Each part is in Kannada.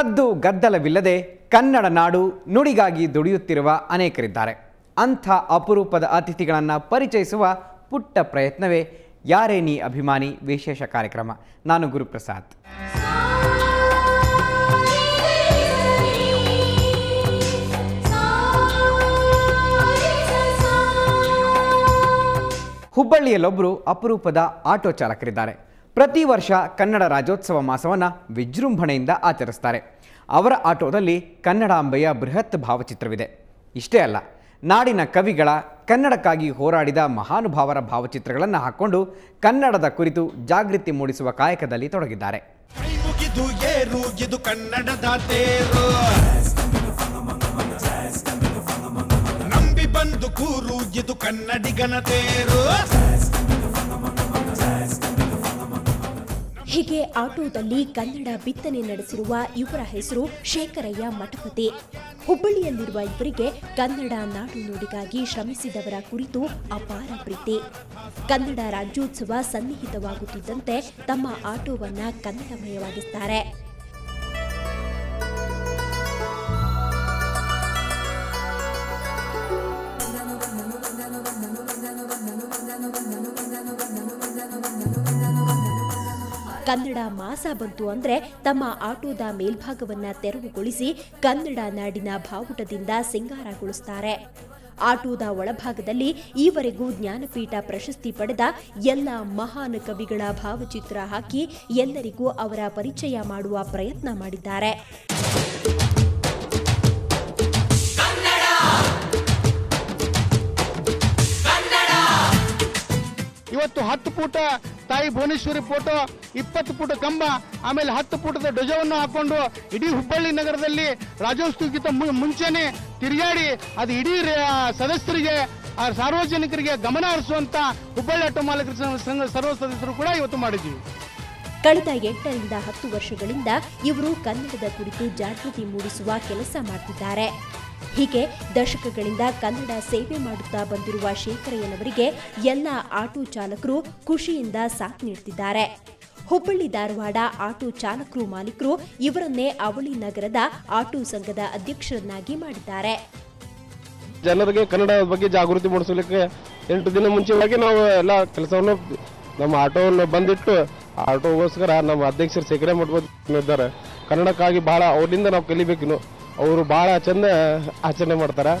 ಸದ್ದು ಗದ್ದಲವಿಲ್ಲದೆ ಕನ್ನಡ ನಾಡು ನುಡಿಗಾಗಿ ದುಡಿಯುತ್ತಿರುವ ಅನೇಕರಿದ್ದಾರೆ ಅಂಥ ಅಪರೂಪದ ಅತಿಥಿಗಳನ್ನು ಪರಿಚಯಿಸುವ ಪುಟ್ಟ ಪ್ರಯತ್ನವೇ ಯಾರೇ ನೀ ಅಭಿಮಾನಿ ವಿಶೇಷ ಕಾರ್ಯಕ್ರಮ ನಾನು ಗುರುಪ್ರಸಾದ್ ಹುಬ್ಬಳ್ಳಿಯಲ್ಲೊಬ್ಬರು ಅಪರೂಪದ ಆಟೋ ಚಾಲಕರಿದ್ದಾರೆ ಪ್ರತಿ ವರ್ಷ ಕನ್ನಡ ರಾಜ್ಯೋತ್ಸವ ಮಾಸವನ್ನು ವಿಜೃಂಭಣೆಯಿಂದ ಆಚರಿಸ್ತಾರೆ ಅವರ ಆಟೋದಲ್ಲಿ ಕನ್ನಡಾಂಬೆಯ ಬೃಹತ್ ಭಾವಚಿತ್ರವಿದೆ ಇಷ್ಟೇ ಅಲ್ಲ ನಾಡಿನ ಕವಿಗಳ ಕನ್ನಡಕ್ಕಾಗಿ ಹೋರಾಡಿದ ಮಹಾನುಭಾವರ ಭಾವಚಿತ್ರಗಳನ್ನು ಹಾಕ್ಕೊಂಡು ಕನ್ನಡದ ಕುರಿತು ಜಾಗೃತಿ ಮೂಡಿಸುವ ಕಾಯಕದಲ್ಲಿ ತೊಡಗಿದ್ದಾರೆ ಕೈ ಮುಗಿದು ಏರು ಇದು ಕನ್ನಡದ ತೇರು ನಂಬಿ ಬಂದು ಕೂರು ಇದು ಕನ್ನಡಿಗನ ತೇರು ಹೀಗೆ ಆಟೋದಲ್ಲಿ ಕನ್ನಡ ಬಿತ್ತನೆ ನಡೆಸಿರುವ ಇವರ ಹೆಸರು ಶೇಖರಯ್ಯ ಮಠಪತಿ ಹುಬ್ಬಳ್ಳಿಯಲ್ಲಿರುವ ಇವರಿಗೆ ಕನ್ನಡ ನಾಡು ನುಡಿಗಾಗಿ ಶ್ರಮಿಸಿದವರ ಕುರಿತು ಅಪಾರ ಪ್ರೀತಿ ಕನ್ನಡ ರಾಜ್ಯೋತ್ಸವ ಸನ್ನಿಹಿತವಾಗುತ್ತಿದ್ದಂತೆ ತಮ್ಮ ಆಟೋವನ್ನ ಕನ್ನಡಮಯವಾಗಿಸ್ತಾರೆ ಕನ್ನಡ ಮಾಸ ಬಂತು ಅಂದ್ರೆ ತಮ್ಮ ಆಟೋದ ಮೇಲ್ಭಾಗವನ್ನ ತೆರವುಗೊಳಿಸಿ ಕನ್ನಡ ನಾಡಿನ ಬಾವುಟದಿಂದ ಸಿಂಗಾರಗೊಳಿಸ್ತಾರೆ ಆಟೋದ ಒಳಭಾಗದಲ್ಲಿ ಈವರೆಗೂ ಜ್ಞಾನಪೀಠ ಪ್ರಶಸ್ತಿ ಪಡೆದ ಎಲ್ಲ ಮಹಾನ್ ಕವಿಗಳ ಭಾವಚಿತ್ರ ಹಾಕಿ ಎಲ್ಲರಿಗೂ ಅವರ ಪರಿಚಯ ಮಾಡುವ ಪ್ರಯತ್ನ ಮಾಡಿದ್ದಾರೆ ಇವತ್ತು ಹತ್ತು ಫೂಟ ತಾಯಿ ಭುವನೇಶ್ವರಿ ಫೋಟೋ ಇಪ್ಪತ್ತು ಫೂಟ ಕಂಬ ಆಮೇಲೆ ಹತ್ತು ಫೂಟದ ಧ್ವಜವನ್ನು ಹಾಕೊಂಡು ಇಡೀ ಹುಬ್ಬಳ್ಳಿ ನಗರದಲ್ಲಿ ರಾಜ್ಯೋತ್ಸವಕ್ಕಿಂತ ಮು- ಮುಂಚೆನೆ ತಿರುಗಾಡಿ ಅದು ಇಡೀ ರೇ- ಸದಸ್ಯರಿಗೆ ಆ ಸಾರ್ವಜನಿಕರಿಗೆ ಗಮನ ಹರಿಸುವಂತ ಹುಬ್ಬಳ್ಳಿ ಆಟೋ ಮಾಲಕರ ಸಂಘ- ಸಂಘ ಸರ್ವ ಸದಸ್ಯರು ಕೂಡ ಇವತ್ತು ಮಾಡಿದ್ದೀವಿ ಕಳೆದ ಎಂಟರಿಂದ ಹತ್ತು ವರ್ಷಗಳಿಂದ ಇವರು ಕನ್ನಡದ ಕುರಿತು ಜಾಗೃತಿ ಮೂಡಿಸುವ ಕೆಲಸ ಮಾಡ್ತಿದ್ದಾರೆ ಹೀಗೆ ದಶಕಗಳಿಂದ ಕನ್ನಡ ಸೇವೆ ಮಾಡುತ್ತಾ ಬಂದಿರುವ ಶೇಖರಯ್ಯನವರಿಗೆ ಎಲ್ಲ ಆಟೋ ಚಾಲಕರು ಖುಷಿಯಿಂದ ಸಾಥ್ ನೀಡ್ತಿದ್ದಾರೆ ಹುಬ್ಬಳ್ಳಿ ಧಾರವಾಡ ಆಟೋ ಚಾಲಕರು ಮಾಲೀಕರು ಇವರನ್ನೇ ಅವಳಿ ನಗರದ ಆಟೋ ಸಂಘದ ಅಧ್ಯಕ್ಷರನ್ನಾಗಿ ಮಾಡಿದ್ದಾರೆ ಜನರಿಗೆ ಕನ್ನಡದ ಬಗ್ಗೆ ಜಾಗೃತಿ ಮೂಡಿಸಲಿಕ್ಕೆ ಎಂಟು ದಿನ ಮುಂಚೆವಾಗಿ ನಾವು ಎಲ್ಲ ಕೆಲಸವನ್ನು ನಮ್ಮ ಆಟೋವನ್ನು ಬಂದಿಟ್ಟು ಆಟೋಗೋಸ್ಕರ ನಮ್ಮ ಅಧ್ಯಕ್ಷರು ಸೇಕರೆ ಇದ್ದಾರೆ ಕನ್ನಡಕ್ಕಾಗಿ ಬಹಳ ಅವರಿಂದ ನಾವು ಕಲಿಬೇಕಿನ್ನು ಅವರು ಬಹಳ ಚಂದ ಆಚರಣೆ ಮಾಡ್ತಾರೆ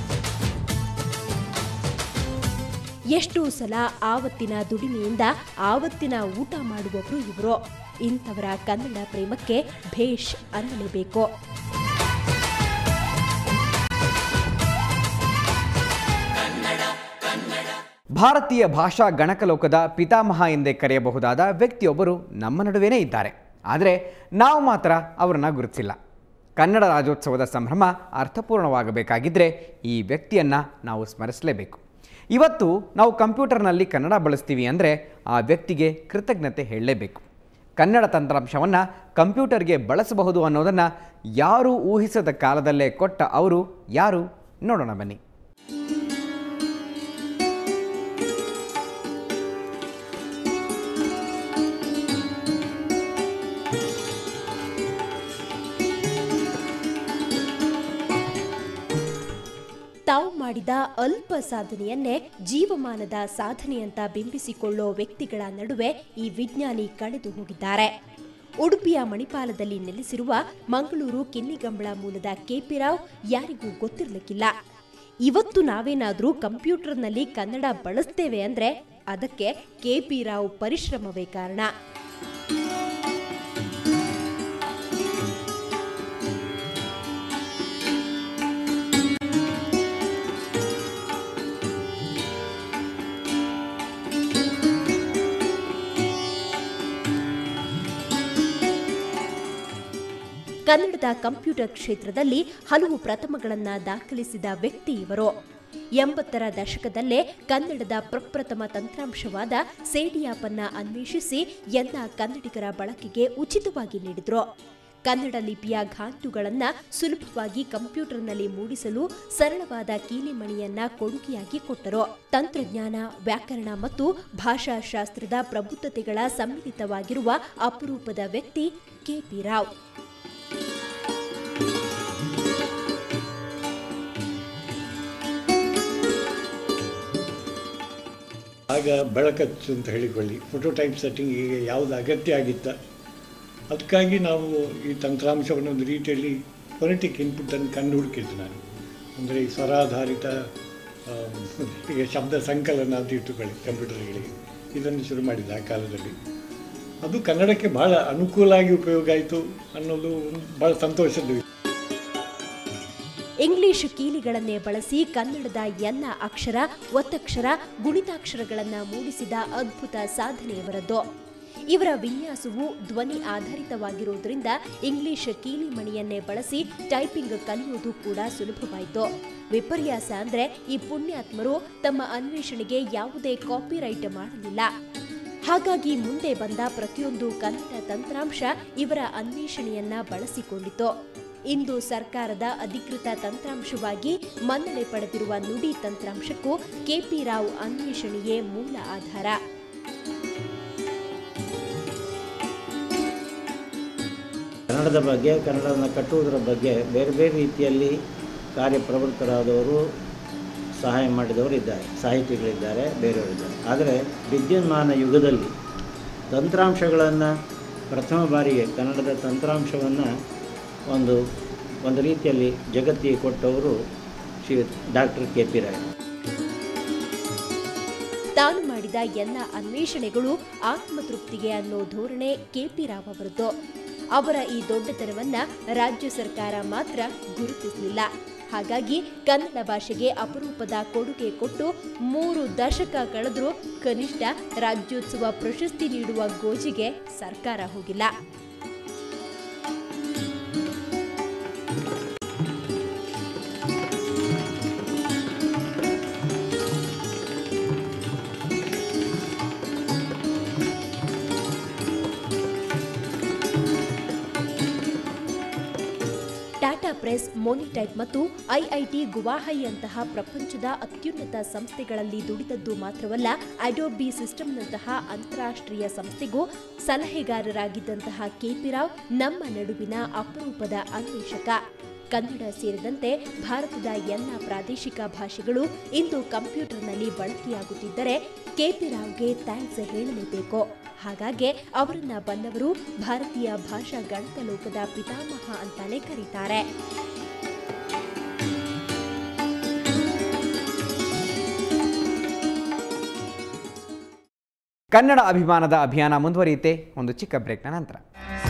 ಎಷ್ಟೋ ಸಲ ಆವತ್ತಿನ ದುಡಿಮೆಯಿಂದ ಆವತ್ತಿನ ಊಟ ಮಾಡುವವರು ಇವರು ಇಂಥವರ ಕನ್ನಡ ಪ್ರೇಮಕ್ಕೆ ಭೇಷ್ ಅನ್ನಲೇಬೇಕು ಭಾರತೀಯ ಭಾಷಾ ಗಣಕಲೋಕದ ಪಿತಾಮಹ ಎಂದೇ ಕರೆಯಬಹುದಾದ ವ್ಯಕ್ತಿಯೊಬ್ಬರು ನಮ್ಮ ನಡುವೆನೇ ಇದ್ದಾರೆ ಆದರೆ ನಾವು ಮಾತ್ರ ಅವರನ್ನ ಗುರುತಿಸಿಲ್ಲ ಕನ್ನಡ ರಾಜ್ಯೋತ್ಸವದ ಸಂಭ್ರಮ ಅರ್ಥಪೂರ್ಣವಾಗಬೇಕಾಗಿದ್ದರೆ ಈ ವ್ಯಕ್ತಿಯನ್ನು ನಾವು ಸ್ಮರಿಸಲೇಬೇಕು ಇವತ್ತು ನಾವು ಕಂಪ್ಯೂಟರ್ನಲ್ಲಿ ಕನ್ನಡ ಬಳಸ್ತೀವಿ ಅಂದರೆ ಆ ವ್ಯಕ್ತಿಗೆ ಕೃತಜ್ಞತೆ ಹೇಳಲೇಬೇಕು ಕನ್ನಡ ತಂತ್ರಾಂಶವನ್ನು ಕಂಪ್ಯೂಟರ್ಗೆ ಬಳಸಬಹುದು ಅನ್ನೋದನ್ನು ಯಾರೂ ಊಹಿಸದ ಕಾಲದಲ್ಲೇ ಕೊಟ್ಟ ಅವರು ಯಾರು ನೋಡೋಣ ಬನ್ನಿ ತಾವು ಮಾಡಿದ ಅಲ್ಪ ಸಾಧನೆಯನ್ನೇ ಜೀವಮಾನದ ಸಾಧನೆಯಂತ ಬಿಂಬಿಸಿಕೊಳ್ಳೋ ವ್ಯಕ್ತಿಗಳ ನಡುವೆ ಈ ವಿಜ್ಞಾನಿ ಕಳೆದು ಹೋಗಿದ್ದಾರೆ ಉಡುಪಿಯ ಮಣಿಪಾಲದಲ್ಲಿ ನೆಲೆಸಿರುವ ಮಂಗಳೂರು ಕಿನ್ನಿಗಂಬಳ ಮೂಲದ ಕೆಪಿ ರಾವ್ ಯಾರಿಗೂ ಗೊತ್ತಿರಲಿಕ್ಕಿಲ್ಲ ಇವತ್ತು ನಾವೇನಾದ್ರೂ ಕಂಪ್ಯೂಟರ್ನಲ್ಲಿ ಕನ್ನಡ ಬಳಸ್ತೇವೆ ಅಂದ್ರೆ ಅದಕ್ಕೆ ಕೆಪಿ ರಾವ್ ಪರಿಶ್ರಮವೇ ಕಾರಣ ಕನ್ನಡದ ಕಂಪ್ಯೂಟರ್ ಕ್ಷೇತ್ರದಲ್ಲಿ ಹಲವು ಪ್ರಥಮಗಳನ್ನ ದಾಖಲಿಸಿದ ವ್ಯಕ್ತಿ ಇವರು ಎಂಬತ್ತರ ದಶಕದಲ್ಲೇ ಕನ್ನಡದ ಪ್ರಪ್ರಥಮ ತಂತ್ರಾಂಶವಾದ ಸೇಡಿಯಾಪನ್ನ ಅನ್ವೇಷಿಸಿ ಎಲ್ಲ ಕನ್ನಡಿಗರ ಬಳಕೆಗೆ ಉಚಿತವಾಗಿ ನೀಡಿದ್ರು ಕನ್ನಡ ಲಿಪಿಯ ಘಾಂಟುಗಳನ್ನ ಸುಲಭವಾಗಿ ಕಂಪ್ಯೂಟರ್ನಲ್ಲಿ ಮೂಡಿಸಲು ಸರಳವಾದ ಕೀಲಿಮಣಿಯನ್ನ ಕೊಡುಗೆಯಾಗಿ ಕೊಟ್ಟರು ತಂತ್ರಜ್ಞಾನ ವ್ಯಾಕರಣ ಮತ್ತು ಭಾಷಾಶಾಸ್ತ್ರದ ಪ್ರಬುದ್ಧತೆಗಳ ಸಮ್ಮಿಳಿತವಾಗಿರುವ ಅಪರೂಪದ ವ್ಯಕ್ತಿ ಕೆಪಿ ರಾವ್ ಆಗ ಬೆಳಕತ್ತು ಅಂತ ಹೇಳಿಕೊಳ್ಳಿ ಫೋಟೋಟೈಪ್ ಸೆಟ್ಟಿಂಗಿಗೆ ಯಾವುದು ಅಗತ್ಯ ಆಗಿತ್ತ ಅದಕ್ಕಾಗಿ ನಾವು ಈ ತಂತ್ರಾಂಶವನ್ನು ಒಂದು ರೀತಿಯಲ್ಲಿ ಫೊನೆಟಿಕ್ ಇನ್ಪುಟನ್ನು ಕಂಡು ಹುಡುಕಿದ್ದು ನಾನು ಅಂದರೆ ಈ ಸ್ವರಾಧಾರಿತ ಆ, ಈಗ ಶಬ್ದ ಸಂಕಲನ ಅಂತ ಇಟ್ಟುಕೊಳ್ಳಿ ಕಂಪ್ಯೂಟರ್ಗಳಿಗೆ ಇದನ್ನು ಶುರು ಮಾಡಿದ್ದೆ ಆ ಕಾಲದಲ್ಲಿ ಅದು ಕನ್ನಡಕ್ಕೆ ಬಹಳ ಅನುಕೂಲ ಆಗಿ ಉಪಯೋಗ ಆಯಿತು ಅನ್ನೋದು ಒಂದು ಭಾಳ ಸಂತೋಷದ್ದು ಇಂಗ್ಲಿಷ್ ಕೀಲಿಗಳನ್ನೇ ಬಳಸಿ ಕನ್ನಡದ ಎಲ್ಲ ಅಕ್ಷರ ಒತ್ತಕ್ಷರ ಗುಣಿತಾಕ್ಷರಗಳನ್ನು ಮೂಡಿಸಿದ ಅದ್ಭುತ ಸಾಧನೆಯವರದ್ದು ಇವರ ವಿನ್ಯಾಸವು ಧ್ವನಿ ಆಧಾರಿತವಾಗಿರುವುದರಿಂದ ಇಂಗ್ಲಿಷ್ ಕೀಲಿ ಮಣಿಯನ್ನೇ ಬಳಸಿ ಟೈಪಿಂಗ್ ಕಲಿಯುವುದು ಕೂಡ ಸುಲಭವಾಯಿತು ವಿಪರ್ಯಾಸ ಅಂದ್ರೆ ಈ ಪುಣ್ಯಾತ್ಮರು ತಮ್ಮ ಅನ್ವೇಷಣೆಗೆ ಯಾವುದೇ ಕಾಪಿರೈಟ್ ಮಾಡಲಿಲ್ಲ ಹಾಗಾಗಿ ಮುಂದೆ ಬಂದ ಪ್ರತಿಯೊಂದು ಕನ್ನಡ ತಂತ್ರಾಂಶ ಇವರ ಅನ್ವೇಷಣೆಯನ್ನ ಬಳಸಿಕೊಂಡಿತು ಇಂದು ಸರ್ಕಾರದ ಅಧಿಕೃತ ತಂತ್ರಾಂಶವಾಗಿ ಮನ್ನಣೆ ಪಡೆದಿರುವ ನುಡಿ ತಂತ್ರಾಂಶಕ್ಕೂ ಕೆಪಿ ರಾವ್ ಅನ್ವೇಷಣೆಯೇ ಮೂಲ ಆಧಾರ ಕನ್ನಡದ ಬಗ್ಗೆ ಕನ್ನಡವನ್ನು ಕಟ್ಟುವುದರ ಬಗ್ಗೆ ಬೇರೆ ಬೇರೆ ರೀತಿಯಲ್ಲಿ ಕಾರ್ಯಪ್ರವೃತ್ತರಾದವರು ಸಹಾಯ ಮಾಡಿದವರು ಇದ್ದಾರೆ ಸಾಹಿತಿಗಳಿದ್ದಾರೆ ಬೇರೆಯವರಿದ್ದಾರೆ ಆದರೆ ವಿದ್ಯುನ್ಮಾನ ಯುಗದಲ್ಲಿ ತಂತ್ರಾಂಶಗಳನ್ನು ಪ್ರಥಮ ಬಾರಿಗೆ ಕನ್ನಡದ ತಂತ್ರಾಂಶವನ್ನು ಒಂದು ಒಂದು ರೀತಿಯಲ್ಲಿ ಜಗತ್ತಿಗೆ ಕೊಟ್ಟವರು Shri doctor K P Rai ತಾನು ಮಾಡಿದ ಎಲ್ಲ ಅನ್ವೇಷಣೆಗಳು ಆತ್ಮತೃಪ್ತಿಗೆ ಅನ್ನೋ ಧೋರಣೆ ಕೆಪಿ ರಾವ್ ಅವರದ್ದು ಅವರ ಈ ದೊಡ್ಡತನವನ್ನ ರಾಜ್ಯ ಸರ್ಕಾರ ಮಾತ್ರ ಗುರುತಿಸಲಿಲ್ಲ ಹಾಗಾಗಿ ಕನ್ನಡ ಭಾಷೆಗೆ ಅಪರೂಪದ ಕೊಡುಗೆ ಕೊಟ್ಟು ಮೂರು ದಶಕ ಕಳೆದ್ರೂ ಕನಿಷ್ಠ ರಾಜ್ಯೋತ್ಸವ ಪ್ರಶಸ್ತಿ ನೀಡುವ ಗೋಜಿಗೆ ಸರ್ಕಾರ ಹೋಗಿಲ್ಲ ಟಾಟಾ ಪ್ರೆಸ್ ಮೋನಿಟೈಪ್ ಮತ್ತು ಐಐಟಿ ಗುವಾಹೈಯಂತಹ ಪ್ರಪಂಚದ ಅತ್ಯುನ್ನತ ಸಂಸ್ಥೆಗಳಲ್ಲಿ ದುಡಿದದ್ದು ಮಾತ್ರವಲ್ಲ ಅಡೋಬಿ ಸಿಸ್ಟಮ್ನಂತಹ ಅಂತಾರಾಷ್ಟ್ರೀಯ ಸಂಸ್ಥೆಗೂ ಸಲಹೆಗಾರರಾಗಿದ್ದಂತಹ ಕೆಪಿ ರಾವ್ ನಮ್ಮ ನಡುವಿನ ಅಪರೂಪದ ಅನ್ವೇಷಕ ಕನ್ನಡ ಸೇರಿದಂತೆ ಭಾರತದ ಎಲ್ಲ ಪ್ರಾದೇಶಿಕ ಭಾಷೆಗಳು ಇಂದು ಕಂಪ್ಯೂಟರ್ನಲ್ಲಿ ಬಳಕೆಯಾಗುತ್ತಿದ್ದರೆ ಕೆಪಿ ರಾವ್ಗೆ ಥ್ಯಾಂಕ್ಸ್ ಹೇಳಲೇಬೇಕು ಹಾಗಾಗಿ ಅವರನ್ನ ಬಂದವರು ಭಾರತೀಯ ಭಾಷಾ ಗಣಕಲೋಕದ ಪಿತಾಮಹ ಅಂತಾನೆ ಕರೀತಾರೆ ಕನ್ನಡ ಅಭಿಮಾನದ ಅಭಿಯಾನ ಮುಂದುವರಿಯುತ್ತೆ ಒಂದು ಚಿಕ್ಕ ಬ್ರೇಕ್ನ ನಂತರ